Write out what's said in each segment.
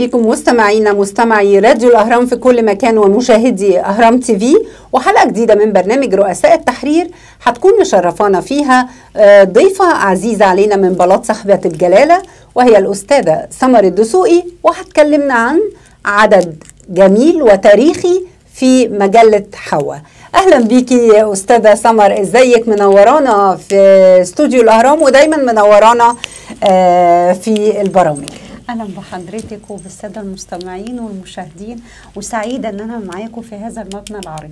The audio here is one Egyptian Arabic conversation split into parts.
بكم مستمعينا مستمعي راديو الأهرام في كل مكان ومشاهدي أهرام تي في وحلقة جديدة من برنامج رؤساء التحرير هتكون مشرفانا فيها ضيفة عزيزة علينا من بلاط صاحبة الجلالة وهي الأستاذة سمر الدسوقي وهتكلمنا عن عدد جميل وتاريخي في مجلة حواء اهلا بيكي يا استاذه سمر ازيك منورانا في استوديو الاهرام ودايما منورانا في البرامج اهلا بحضرتك وبالساده المستمعين والمشاهدين وسعيده ان انا معاكم في هذا المبنى العريق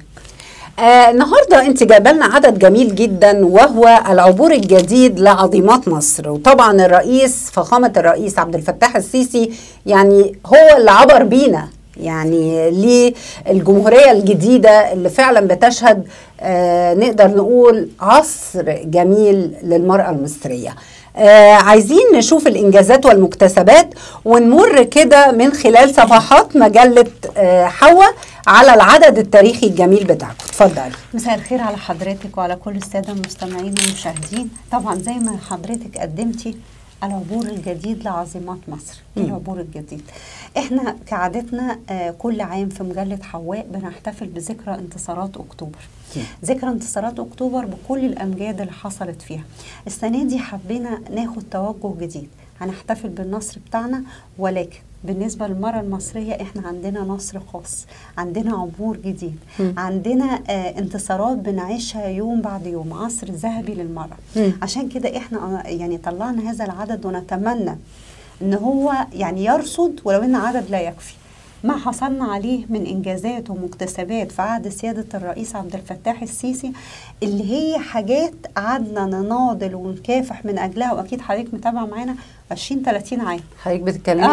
آه النهارده انت جايبه لنا عدد جميل جدا وهو العبور الجديد لعظيمات مصر وطبعا الرئيس فخامه الرئيس عبد الفتاح السيسي يعني هو اللي عبر بينا يعني للجمهوريه الجديده اللي فعلا بتشهد آه نقدر نقول عصر جميل للمراه المصريه آه عايزين نشوف الانجازات والمكتسبات ونمر كده من خلال صفحات مجله آه حواء على العدد التاريخي الجميل بتاعكم اتفضلي مساء الخير على حضرتك وعلى كل الساده المستمعين والمشاهدين طبعا زي ما حضرتك قدمتي العبور الجديد لعظيمات مصر م. العبور الجديد احنا كعادتنا آه كل عام في مجله حواء بنحتفل بذكرى انتصارات اكتوبر م. ذكرى انتصارات اكتوبر بكل الامجاد اللي حصلت فيها السنه دي حبينا ناخد توجه جديد هنحتفل بالنصر بتاعنا ولكن بالنسبة للمرأة المصرية احنا عندنا نصر خاص عندنا عبور جديد م. عندنا آه انتصارات بنعيشها يوم بعد يوم عصر ذهبي للمرأة م. عشان كده احنا يعني طلعنا هذا العدد ونتمنى ان هو يعني يرصد ولو ان عدد لا يكفي ما حصلنا عليه من انجازات ومكتسبات في عهد سياده الرئيس عبد الفتاح السيسي اللي هي حاجات قعدنا نناضل ونكافح من اجلها واكيد حضرتك متابعه معانا 20 30 عام حضرتك بتتكلمي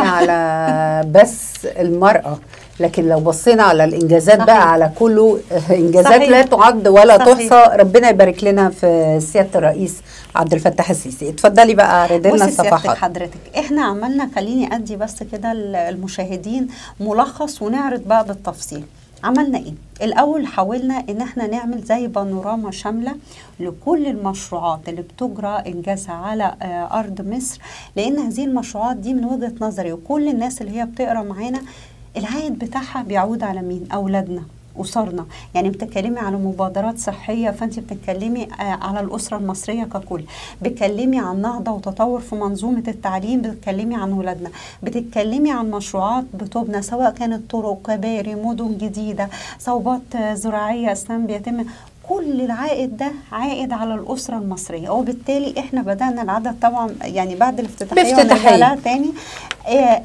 على بس المراه لكن لو بصينا على الانجازات صحيح. بقى على كله انجازات صحيح. لا تعد ولا صحيح. تحصى ربنا يبارك لنا في سياده الرئيس عبد الفتاح السيسي اتفضلي بقى عرضي لنا الصفحات حضرتك احنا عملنا خليني ادي بس كده المشاهدين ملخص ونعرض بقى بالتفصيل عملنا ايه الاول حاولنا ان احنا نعمل زي بانوراما شامله لكل المشروعات اللي بتجرى انجازها على ارض مصر لان هذه المشروعات دي من وجهه نظري وكل الناس اللي هي بتقرا معانا العائد بتاعها بيعود على مين اولادنا اسرنا يعني بتتكلمي على مبادرات صحيه فانت بتتكلمي على الاسره المصريه ككل بتتكلمي عن نهضه وتطور في منظومه التعليم بتتكلمي عن ولادنا بتتكلمي عن مشروعات بتبنى سواء كانت طرق كباري مدن جديده صوبات زراعيه اسلام بيتم كل العائد ده عائد على الاسره المصريه وبالتالي احنا بدانا العدد طبعا يعني بعد الافتتاحيه بافتتاحيه تاني آه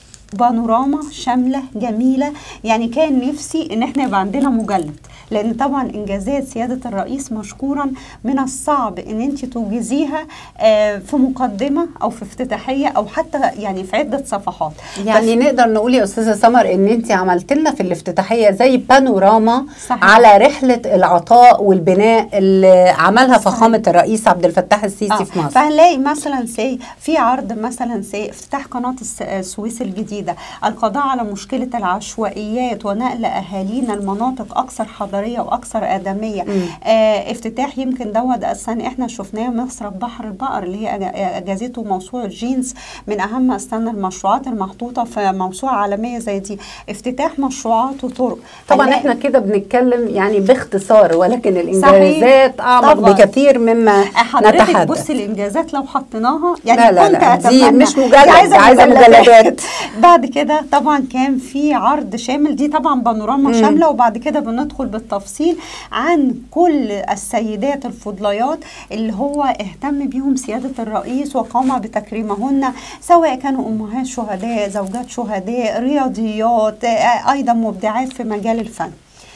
بانوراما شامله جميله يعني كان نفسي ان احنا يبقى عندنا مجلد لان طبعا انجازات سياده الرئيس مشكورا من الصعب ان انت توجزيها في مقدمه او في افتتاحيه او حتى يعني في عده صفحات يعني نقدر نقول يا استاذه سمر ان انت عملت لنا في الافتتاحيه زي بانوراما صحيح. على رحله العطاء والبناء اللي عملها صحيح. فخامه الرئيس عبد الفتاح السيسي آه. في مصر فهنلاقي مثلا سي في عرض مثلا سي افتتاح قناه السويس الجديده جديدة القضاء على مشكلة العشوائيات ونقل أهالينا المناطق أكثر حضارية وأكثر آدمية آه افتتاح يمكن دوت السنة احنا شفناه مصر بحر البقر اللي هي أجازته موسوعة جينز من أهم أستنى المشروعات المحطوطة في موسوعة عالمية زي دي افتتاح مشروعات وطرق طبعا احنا كده بنتكلم يعني باختصار ولكن الإنجازات أعمق بكثير مما حضرتك بصي الإنجازات لو حطيناها يعني لا لا لا كنت دي مش مجلد عايزة, عايزة مجلدات بعد كده طبعا كان في عرض شامل دي طبعا بانوراما مم. شامله وبعد كده بندخل بالتفصيل عن كل السيدات الفضليات اللي هو اهتم بيهم سياده الرئيس وقام بتكريمهن سواء كانوا امهات شهداء زوجات شهداء رياضيات ايضا مبدعات في مجال الفن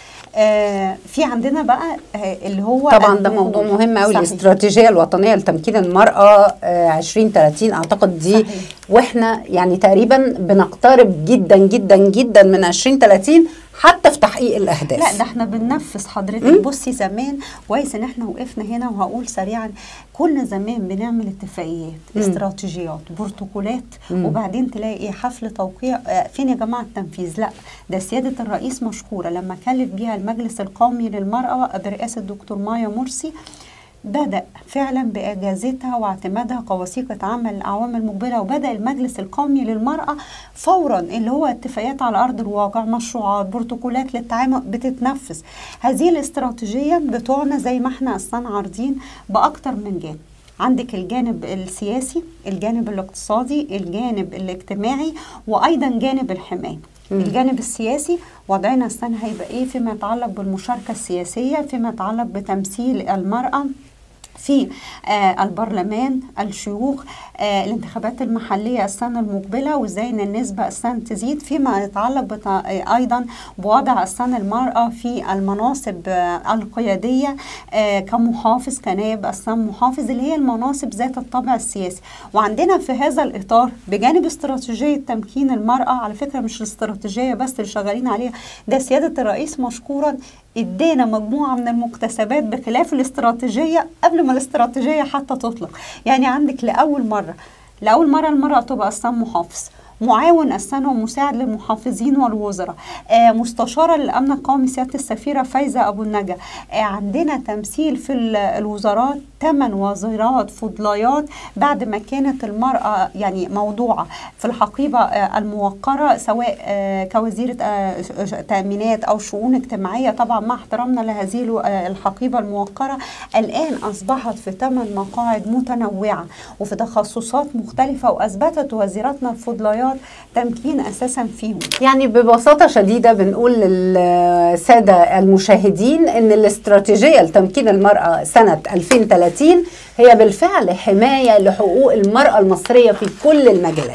آه في عندنا بقى آه اللي هو طبعا ده موضوع مهم قوي الاستراتيجيه الوطنيه لتمكين المراه آه 2030 اعتقد دي صحيح. واحنا يعني تقريبا بنقترب جدا جدا جدا من 2030 حتى في تحقيق الاهداف لا ده احنا بننفذ حضرتك بصي زمان كويس ان احنا وقفنا هنا وهقول سريعا كنا زمان بنعمل اتفاقيات مم. استراتيجيات بروتوكولات مم. وبعدين تلاقي ايه حفل توقيع آه فين يا جماعه التنفيذ لا ده سياده الرئيس مشكوره لما كلف بيها المجلس القومي للمراه برئاسه الدكتور مايا مرسي بدأ فعلا بإجازتها واعتمادها كوثيقة عمل الأعوام المقبلة وبدأ المجلس القومي للمرأة فورا اللي هو اتفاقيات على أرض الواقع مشروعات بروتوكولات للتعامل بتتنفذ هذه الاستراتيجية بتوعنا زي ما احنا أصلا عارضين بأكتر من جانب عندك الجانب السياسي الجانب الاقتصادي الجانب الاجتماعي وأيضا جانب الحماية الجانب السياسي وضعنا السنة هيبقى ايه فيما يتعلق بالمشاركة السياسية فيما يتعلق بتمثيل المرأة في آه البرلمان الشيوخ آه الانتخابات المحلية السنة المقبلة وازاي ان النسبة السنة تزيد فيما يتعلق آه ايضا بوضع السنة المرأة في المناصب آه القيادية آه كمحافظ كنائب السنة محافظ اللي هي المناصب ذات الطابع السياسي وعندنا في هذا الإطار بجانب استراتيجية تمكين المرأة على فكرة مش الاستراتيجية بس اللي شغالين عليها ده سيادة الرئيس مشكورا ادينا مجموعة من المكتسبات بخلاف الاستراتيجية قبل ما الاستراتيجية حتى تطلق يعني عندك لأول مرة لأول مرة المرأة تبقى أصلا محافظ معاون السنة ومساعد للمحافظين والوزراء آه مستشارة للأمن القومي سيادة السفيرة فايزة أبو النجا آه عندنا تمثيل في الوزارات ثمان وزارات فضليات بعد ما كانت المرأة يعني موضوعة في الحقيبة آه الموقرة سواء آه كوزيرة آه تأمينات أو شؤون اجتماعية طبعا مع احترامنا لهذه الحقيبة الموقرة الآن أصبحت في ثمان مقاعد متنوعة وفي تخصصات مختلفة وأثبتت وزيراتنا الفضليات تمكين أساسا فيهم يعني ببساطة شديدة بنقول للسادة المشاهدين أن الاستراتيجية لتمكين المرأة سنة 2030 هي بالفعل حماية لحقوق المرأة المصرية في كل المجالات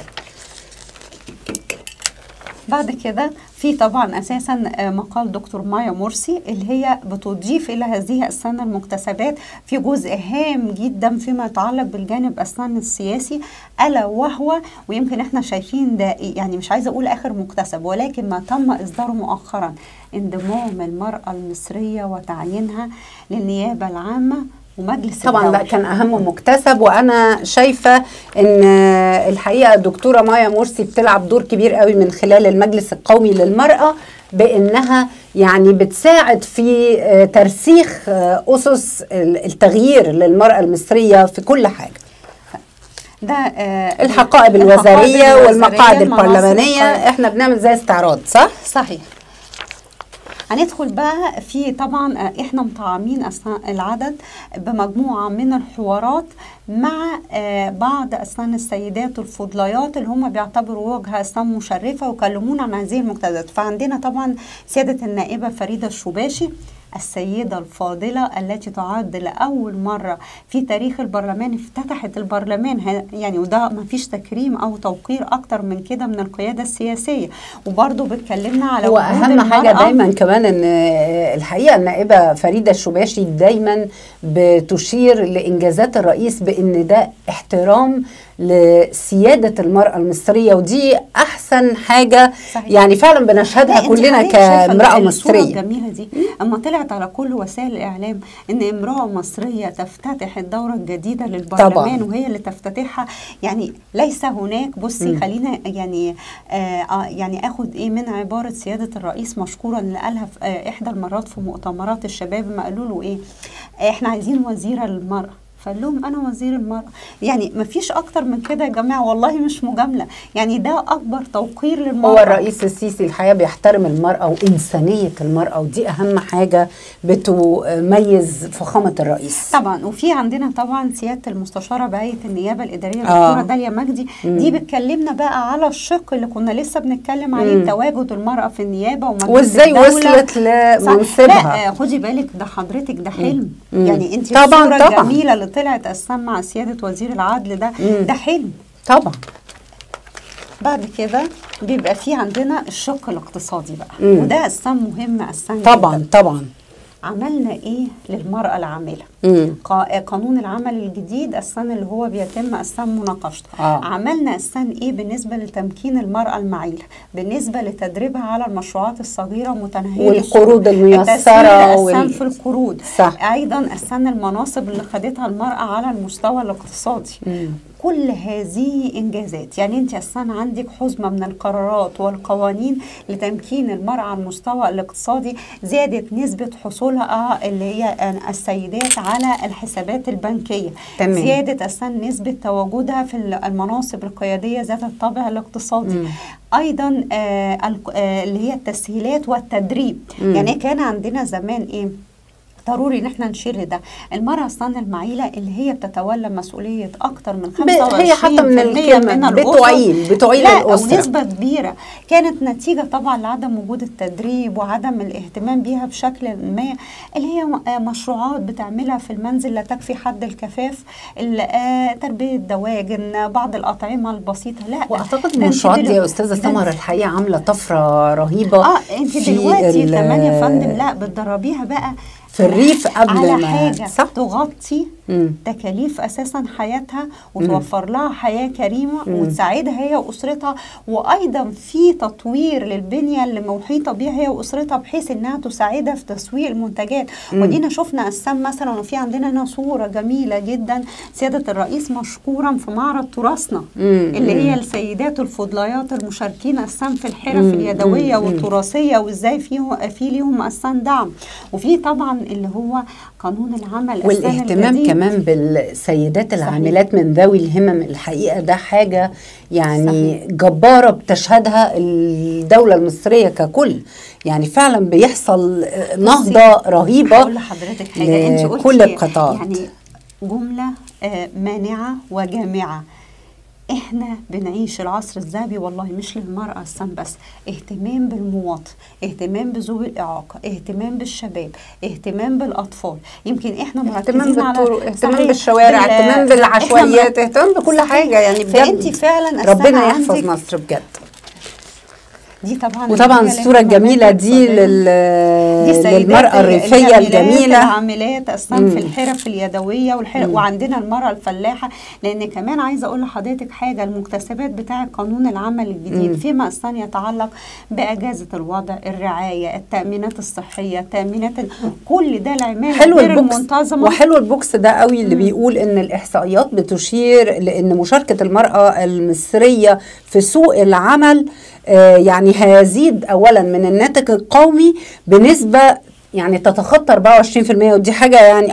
بعد كده في طبعا اساسا مقال دكتور مايا مرسي اللي هي بتضيف الى هذه السنه المكتسبات في جزء هام جدا فيما يتعلق بالجانب السن السياسي الا وهو ويمكن احنا شايفين ده يعني مش عايزه اقول اخر مكتسب ولكن ما تم اصداره مؤخرا انضمام المراه المصريه وتعيينها للنيابه العامه ومجلس طبعا ده كان اهم مكتسب وانا شايفه ان الحقيقه الدكتوره مايا مرسي بتلعب دور كبير قوي من خلال المجلس القومي للمراه بانها يعني بتساعد في ترسيخ اسس التغيير للمراه المصريه في كل حاجه ده آه الحقائب الوزاريه والمقاعد البرلمانيه احنا بنعمل زي استعراض صح صحيح هندخل بقى في طبعا احنا مطعمين العدد بمجموعه من الحوارات مع بعض اسنان السيدات الفضليات اللي هم بيعتبروا وجهه اسنان مشرفه وكلمونا عن هذه المجتهدات فعندنا طبعا سياده النائبه فريده الشباشي السيدة الفاضلة التي تعد لأول مرة في تاريخ البرلمان افتتحت البرلمان يعني وده ما فيش تكريم أو توقير أكتر من كده من القيادة السياسية وبرضه بتكلمنا على هو أهم حاجة دايما كمان أن الحقيقة النائبة فريدة الشباشي دايما بتشير لإنجازات الرئيس بأن ده احترام لسيادة المرأة المصرية ودي أحسن حاجة صحيح. يعني فعلا بنشهدها كلنا كامرأة مصرية الجميلة دي أما طلعت على كل وسائل الإعلام إن امرأة مصرية تفتتح الدورة الجديدة للبرلمان طبعا. وهي اللي تفتتحها يعني ليس هناك بصي م. خلينا يعني آه يعني اخد ايه من عبارة سيادة الرئيس مشكورا اللي قالها في آه إحدى المرات في مؤتمرات الشباب ما قالوا له إيه آه إحنا عايزين وزيرة للمرأة فقال لهم انا وزير المراه يعني ما فيش اكتر من كده يا جماعه والله مش مجامله يعني ده اكبر توقير للمراه هو الرئيس السيسي الحقيقه بيحترم المراه وانسانيه المراه ودي اهم حاجه بتميز فخامه الرئيس طبعا وفي عندنا طبعا سياده المستشاره بهيئه النيابه الاداريه الدكتوره آه. داليا مجدي مم. دي بتكلمنا بقى على الشق اللي كنا لسه بنتكلم عليه مم. تواجد المراه في النيابه وازاي وصلت لمنصبها لا خدي بالك ده حضرتك ده حلم مم. يعني انت طبعا طبعا الجميله اللي طلعت اساسا مع سياده وزير العدل ده مم. ده حلم طبعا بعد كده بيبقى في عندنا الشق الاقتصادي بقى مم. وده اساسا مهم اساسا طبعا جدا. طبعا عملنا ايه للمرأة العاملة مم. قانون العمل الجديد السنة اللي هو بيتم السنة مناقشته آه. عملنا السنة ايه بالنسبة لتمكين المرأة المعيلة بالنسبة لتدريبها على المشروعات الصغيرة متناهية والقروض الميسرة وال... في القروض صح. ايضا السنة المناصب اللي خدتها المرأة على المستوى الاقتصادي مم. كل هذه انجازات يعني انت اصلا عندك حزمه من القرارات والقوانين لتمكين المراه على المستوى الاقتصادي زادت نسبه حصولها اللي هي السيدات على الحسابات البنكيه تمام. زياده اصلا نسبه تواجدها في المناصب القياديه ذات الطابع الاقتصادي مم. ايضا آه الق- آه اللي هي التسهيلات والتدريب مم. يعني كان عندنا زمان ايه ضروري ان احنا نشير ده المرأة اصلا المعيلة اللي هي بتتولى مسؤولية اكتر من 25% ب- هي حتى من الكلمة من الأسر. بتعيل بتعيل لا الأسرة أو نسبة كبيرة كانت نتيجة طبعا لعدم وجود التدريب وعدم الاهتمام بيها بشكل ما اللي هي م- آه مشروعات بتعملها في المنزل لا تكفي حد الكفاف ال- آه تربية دواجن بعض الأطعمة البسيطة لا واعتقد ده انت المشروعات دي دلو- يا استاذه ده سمر الحقيقه عامله طفره رهيبه اه انت في دلوقتي ال- كمان يا فندم لا بتدربيها بقى في الريف قبل على ما- حاجه صح؟ تغطي مم. تكاليف اساسا حياتها وتوفر لها حياه كريمه وتساعدها هي واسرتها وايضا في تطوير للبنيه اللي محيطه بها هي واسرتها بحيث انها تساعدها في تسويق المنتجات ودينا شفنا السم مثلا وفي عندنا هنا صوره جميله جدا سياده الرئيس مشكورا في معرض تراثنا مم. اللي هي السيدات الفضليات المشاركين السام في الحرف اليدويه والتراثيه وازاي فيه في ليهم السام دعم وفي طبعا اللي هو قانون العمل السام والاهتمام الجديد. كمان بالسيدات صحيح. العاملات من ذوي الهمم الحقيقه ده حاجه يعني جباره بتشهدها الدوله المصريه ككل يعني فعلا بيحصل نهضه رهيبه هقول لحضرتك حاجه انت قلتي لكل القطاعات. يعني جمله آه، مانعه وجامعه احنا بنعيش العصر الذهبي والله مش للمرأة السام بس اهتمام بالمواطن اهتمام بذوي الإعاقة اهتمام بالشباب اهتمام بالأطفال يمكن احنا اهتمام مركزين على بالطرق اهتمام صحيح، بالشوارع بال- اهتمام إحنا بالعشوائيات مر- اهتمام بكل صحيح. حاجه يعني بجد فانت فعلا ربنا السنة يحفظ عندك- مصر بجد دي طبعا وطبعا اللي هي الصوره الاهتمامات الجميله دي الاقتصادية. لل... دي سيدات للمراه الريفيه الجميلات الجميله العاملات اصلا في الحرف اليدويه والحرف وعندنا المراه الفلاحه لان كمان عايزه اقول لحضرتك حاجه المكتسبات بتاع قانون العمل الجديد فيما اصلا يتعلق باجازه الوضع الرعايه التامينات الصحيه التامينات ال- كل ده العماله حلو غير البوكس المنتظمه وحلو البوكس ده قوي اللي بيقول ان الاحصائيات بتشير لان مشاركه المراه المصريه في سوق العمل آه، يعني هيزيد اولا من الناتج القومي بنسبه يعني تتخطى 24% ودي حاجه يعني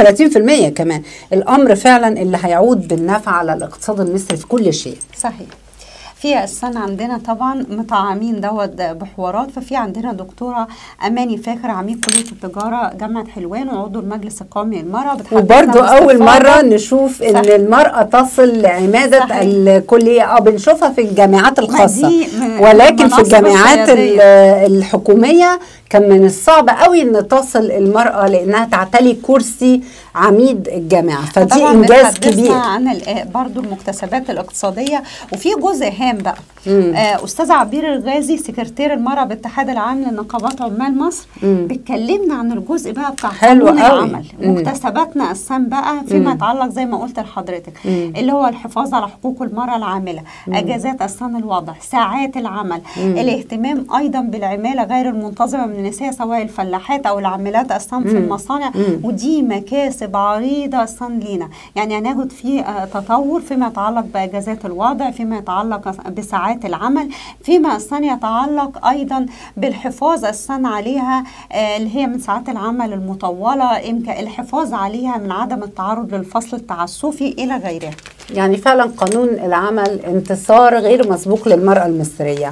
34% كمان الامر فعلا اللي هيعود بالنفع على الاقتصاد المصري في كل شيء صحيح في السنة عندنا طبعا مطعمين دوت بحوارات ففي عندنا دكتورة أماني فاخر عميد كلية التجارة جامعة حلوان وعضو المجلس القومي للمرأة بتحدثنا وبرضو اول باستفاضة. مره نشوف ان صحيح. المراه تصل لعماده صحيح. الكليه اه بنشوفها في الجامعات الخاصه دي من ولكن في المناصب الجامعات ال- القيادية. الحكوميه كان من الصعب قوي ان تصل المراه لانها تعتلي كرسي عميد الجامعه فدي طبعاً انجاز بتحدثنا كبير عن ال- برضو المكتسبات الاقتصاديه وفي جزء هام بقى آه استاذه عبير الغازي سكرتير المراه بالاتحاد العام لنقابات عمال مصر بتكلمنا عن الجزء بقى بتاع حلو قانون قوي. العمل مم. مكتسباتنا السام بقى فيما يتعلق زي ما قلت لحضرتك اللي هو الحفاظ على حقوق المراه العامله اجازات اسنان الوضع ساعات العمل الاهتمام ايضا بالعماله غير المنتظمه من النساء سواء الفلاحات او العاملات اسنان في المصانع ودي مكاسب عريضه اسنان لينا يعني هناخد في آه، تطور فيما يتعلق باجازات الوضع فيما يتعلق بساعات العمل فيما اسنان يتعلق ايضا بالحفاظ اسنان عليها آه، اللي هي من ساعات العمل المطوله إمكان الحفاظ عليها من عدم التعرض للفصل التعسفي الى غيرها يعني فعلا قانون العمل انتصار غير مسبوق للمراه المصريه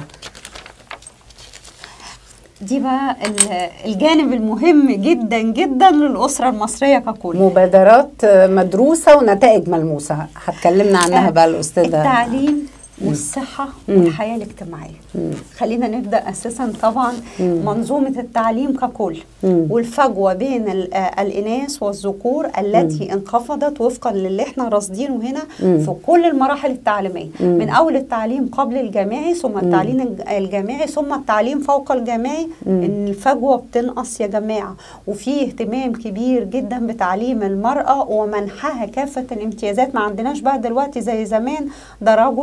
دي بقى ال- الجانب المهم جدا جدا للأسرة المصرية ككل مبادرات مدروسه ونتائج ملموسه هتكلمنا عنها آه، بقى الاستاذه التعليم والصحة والحياة الاجتماعية خلينا نبدأ أساسا طبعا منظومة التعليم ككل والفجوة بين ال- آه، الإناث والذكور التي انخفضت وفقا للي احنا راصدينه هنا في كل المراحل التعليمية من أول التعليم قبل الجامعي ثم التعليم الج- الجامعي ثم التعليم فوق الجامعي إن الفجوة بتنقص يا جماعة وفي اهتمام كبير جدا بتعليم المرأة ومنحها كافة الامتيازات ما عندناش بقى دلوقتي زي زمان ده رجل و-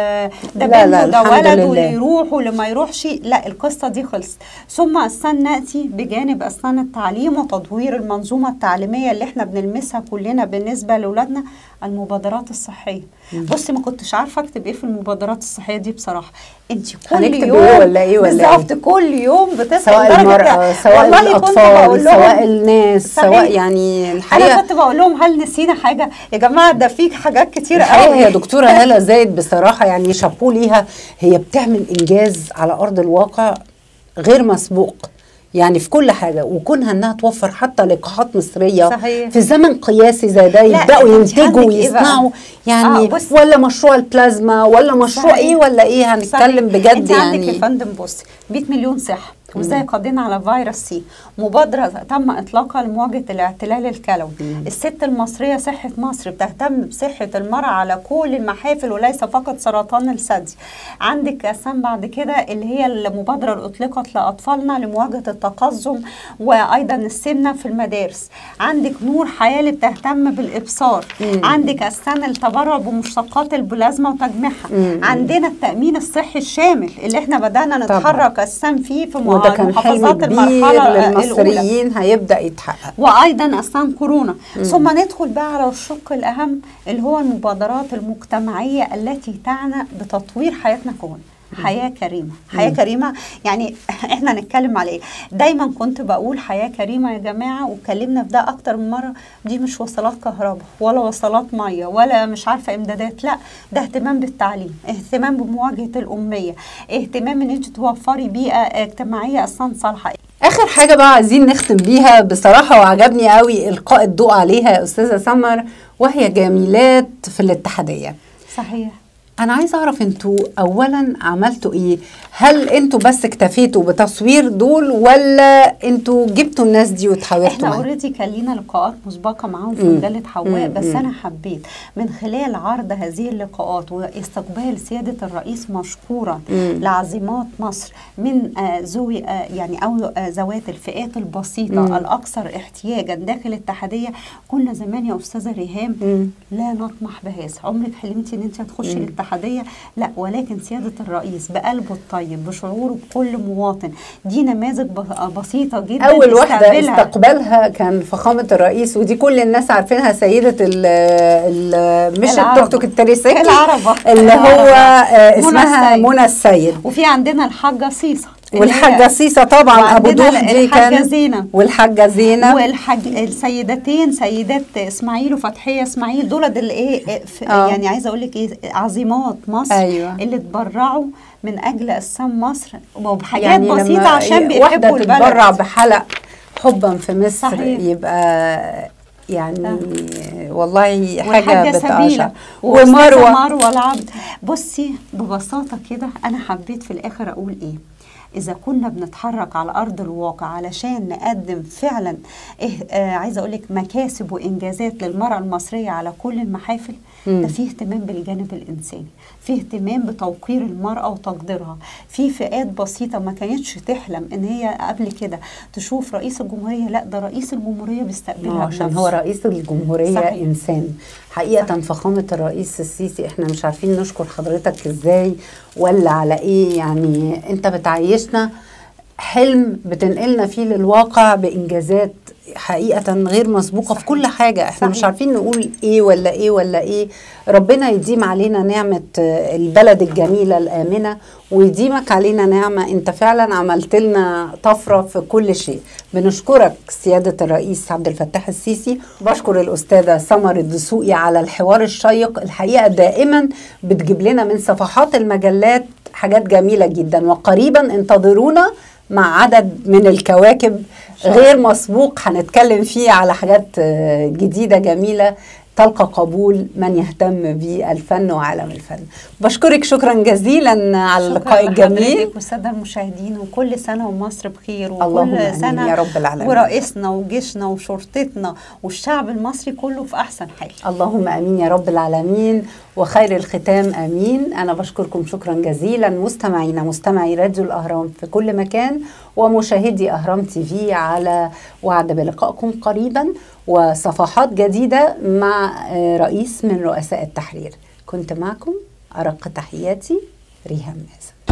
آه، ده لا، لا، بنته ده الحمد ولده لله. واللي يروح واللي ما يروحش لا القصه دي خلصت ثم أسنان ناتي بجانب أسنان التعليم وتطوير المنظومه التعليميه اللي احنا بنلمسها كلنا بالنسبه لاولادنا المبادرات الصحيه بصي ما كنتش عارفه اكتب ايه في المبادرات الصحيه دي بصراحه انت كل هنكتب يوم إيه ولا إيه ولا إيه؟ بالظبط كل يوم بتصحي سواء لدرجة المرأة سواء والله كنت الأطفال بقول لهم- سواء الناس صحيح. سواء يعني انا الحقيقة كنت بقول لهم هل نسينا حاجه يا جماعه ده في حاجات كتير الحقيقه قوي هي دكتوره هاله زايد بصراحه يعني شابوه ليها هي بتعمل انجاز على ارض الواقع غير مسبوق يعني في كل حاجه وكونها انها توفر حتى لقاحات مصريه صحيح. في زمن قياسي زي ده لا، يبداوا أنت ينتجوا عندك إيه بقى؟ ويصنعوا يعني آه، بص. ولا مشروع البلازما ولا مشروع صحيح. ايه ولا ايه هنتكلم صحيح. بجد انت عندك يا يعني فندم بصي 100 مليون صحه وازاي قضينا على فيروس سي مبادره تم اطلاقها لمواجهه الاعتلال الكلوي الست المصريه صحه مصر بتهتم بصحه المراه على كل المحافل وليس فقط سرطان الثدي عندك اسام بعد كده اللي هي المبادره اللي اطلقت لاطفالنا لمواجهه التقزم وايضا السمنه في المدارس عندك نور حياه اللي بتهتم بالابصار عندك اسام التبرع بمشتقات البلازما وتجميعها عندنا التامين الصحي الشامل اللي احنا بدانا طبعاً. نتحرك اسام فيه في وده كان حلم محافظات كبير المرحله الاولى للمصريين هيبدا يتحقق وايضا اسنان كورونا ثم ندخل بقى على الشق الاهم اللي هو المبادرات المجتمعيه التي تعنى بتطوير حياتنا كلنا حياة كريمة حياة كريمة يعني احنا نتكلم على ايه دايما كنت بقول حياة كريمة يا جماعة واتكلمنا في ده اكتر من مرة دي مش وصلات كهرباء ولا وصلات مية ولا مش عارفة امدادات لا ده اهتمام بالتعليم اهتمام بمواجهة الأمية اهتمام ان انت توفري بيئة اجتماعية اصلا صالحة اخر حاجه بقى عايزين نختم بيها بصراحه وعجبني قوي القاء الضوء عليها يا استاذه سمر وهي جميلات في الاتحاديه صحيح انا عايزه اعرف انتوا اولا عملتوا ايه هل انتوا بس اكتفيتوا بتصوير دول ولا انتوا جبتوا الناس دي وتحاورتوا احنا معاهم اوريدي كان لينا لقاءات مسبقه معاهم في مم. مجله حواء مم. بس مم. انا حبيت من خلال عرض هذه اللقاءات واستقبال سياده الرئيس مشكورا مم. لعزيمات مصر من آه ذوي آه يعني او آه ذوات الفئات البسيطه مم. الاكثر احتياجا داخل الاتحاديه كنا زمان يا استاذه ريهام مم. لا نطمح بهذا عمرك حلمتي ان انت هتخشي الاتحاديه لا ولكن سياده الرئيس بقلبه الطيب بشعوره بكل مواطن دي نماذج ب- بسيطه جدا اول واحده استقبلها. استقبالها كان فخامه الرئيس ودي كل الناس عارفينها سيده ال ال مش العربة. التوك توك التريسيكل العربة. اللي هو العربة. آه، منى اسمها السيد. منى السيد وفي عندنا الحاجه صيصه اللي والحاجه هي- سيسه طبعا ابو وعندنا دوح دي الحاجة كان زينب. والحاجه زينب والحاج السيدتين سيدات اسماعيل وفتحيه اسماعيل دول اللي ايه إيه، ف- آه. يعني عايزه اقول لك ايه عظيمات مصر أيوة. اللي اتبرعوا من اجل اسام مصر وبحاجات يعني يعني بسيطه لما عشان واحده بيحبوا تتبرع البلد بحلق حبا في مصر صحيح. يبقى يعني والله حاجه والحاجة بتعشق سبيلة ومروه ومروة مروة العبد بصي ببساطة كده أنا حبيت في الآخر أقول إيه إذا كنا بنتحرك على أرض الواقع علشان نقدم فعلا إيه آه عايزة أقول لك مكاسب وإنجازات للمرأة المصرية على كل المحافل ده فيه اهتمام بالجانب الإنساني فيه اهتمام بتوقير المرأة وتقديرها في فئات بسيطة ما كانتش تحلم إن هي قبل كده تشوف رئيس الجمهورية لا ده رئيس الجمهورية بيستقبلها عشان بنفسه. هو رئيس الجمهورية صحيح. إنسان حقيقة فخامة الرئيس السيسي احنا مش عارفين نشكر حضرتك ازاي ولا على ايه يعني انت بتعيشنا حلم بتنقلنا فيه للواقع بإنجازات حقيقة غير مسبوقة في كل حاجة احنا مش صحيح. عارفين نقول ايه ولا ايه ولا ايه ربنا يديم علينا نعمة آه، البلد الجميلة الآمنة ويديمك علينا نعمة انت فعلا عملت لنا طفرة في كل شيء بنشكرك سيادة الرئيس عبد الفتاح السيسي بشكر الأستاذة سمر الدسوقي على الحوار الشيق الحقيقة دائما بتجيب لنا من صفحات المجلات حاجات جميلة جدا وقريبا انتظرونا مع عدد من الكواكب غير مسبوق هنتكلم فيه على حاجات آه، جديدة جميلة تلقى قبول من يهتم بالفن وعالم الفن بشكرك شكرا جزيلا على اللقاء الجميل لحضرتك والساده المشاهدين وكل سنه ومصر بخير اللهم وكل آمين سنه يا رب العالمين. ورئيسنا وجيشنا وشرطتنا والشعب المصري كله في احسن حال اللهم امين يا رب العالمين وخير الختام امين انا بشكركم شكرا جزيلا مستمعينا مستمعي راديو الاهرام في كل مكان ومشاهدي اهرام تي في على وعد بلقائكم قريبا وصفحات جديده مع آه، رئيس من رؤساء التحرير كنت معكم أرق تحياتي ريهام مازن